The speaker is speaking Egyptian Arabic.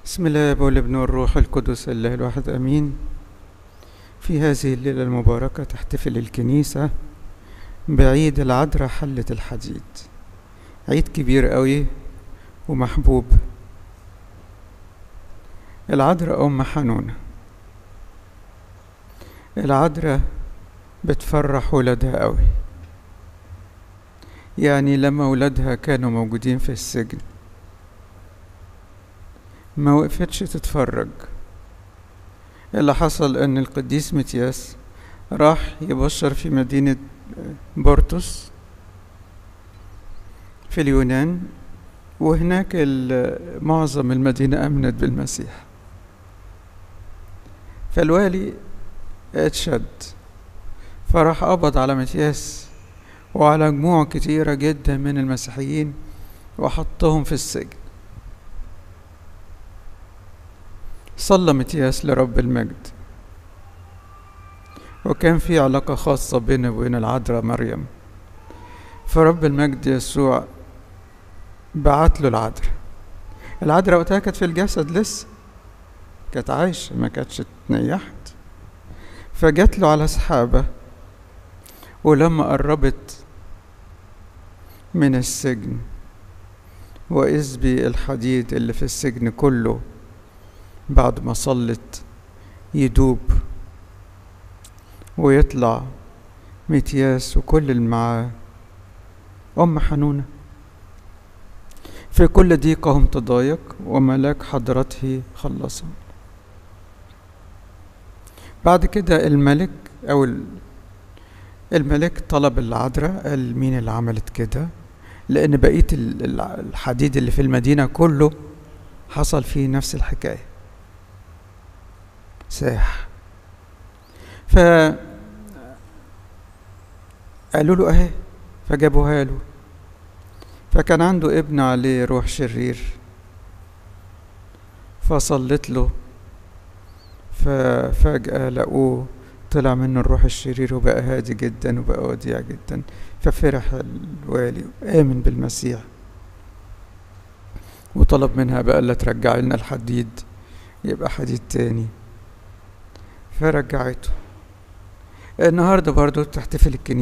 بسم الله والابن والروح القدس الله الواحد امين في هذه الليله المباركه تحتفل الكنيسه بعيد العذراء حله الحديد عيد كبير قوي ومحبوب العذراء ام حنونه العذراء بتفرح ولادها قوي يعني لما ولادها كانوا موجودين في السجن ما وقفتش تتفرج اللي حصل ان القديس متياس راح يبشر في مدينة بورتوس في اليونان وهناك معظم المدينة آمنت بالمسيح فالوالي اتشد فراح قبض على متياس وعلى مجموعة كتيرة جدا من المسيحيين وحطهم في السجن صلى متياس لرب المجد وكان في علاقة خاصة بينه وبين العذراء مريم فرب المجد يسوع بعت له العذراء العذراء وقتها كانت في الجسد لسه كانت عايشة ما كانتش اتنيحت فجات له على سحابة ولما قربت من السجن وإذ بالحديد اللي في السجن كله بعد ما صلت يدوب ويطلع متياس وكل اللي معاه أم حنونة في كل ضيقهم تضايق وملاك حضرته خلصهم بعد كده الملك أو الملك طلب العذراء قال مين اللي عملت كده لأن بقية الحديد اللي في المدينة كله حصل فيه نفس الحكاية ساح ف قالوا له اهي فجابوها له فكان عنده ابن عليه روح شرير فصلت له ففجأة لقوه طلع منه الروح الشرير وبقى هادي جدا وبقى وديع جدا ففرح الوالي وآمن بالمسيح وطلب منها بقى لا ترجع لنا الحديد يبقى حديد تاني فرجعته النهارده برضو تحتفل الكنيسة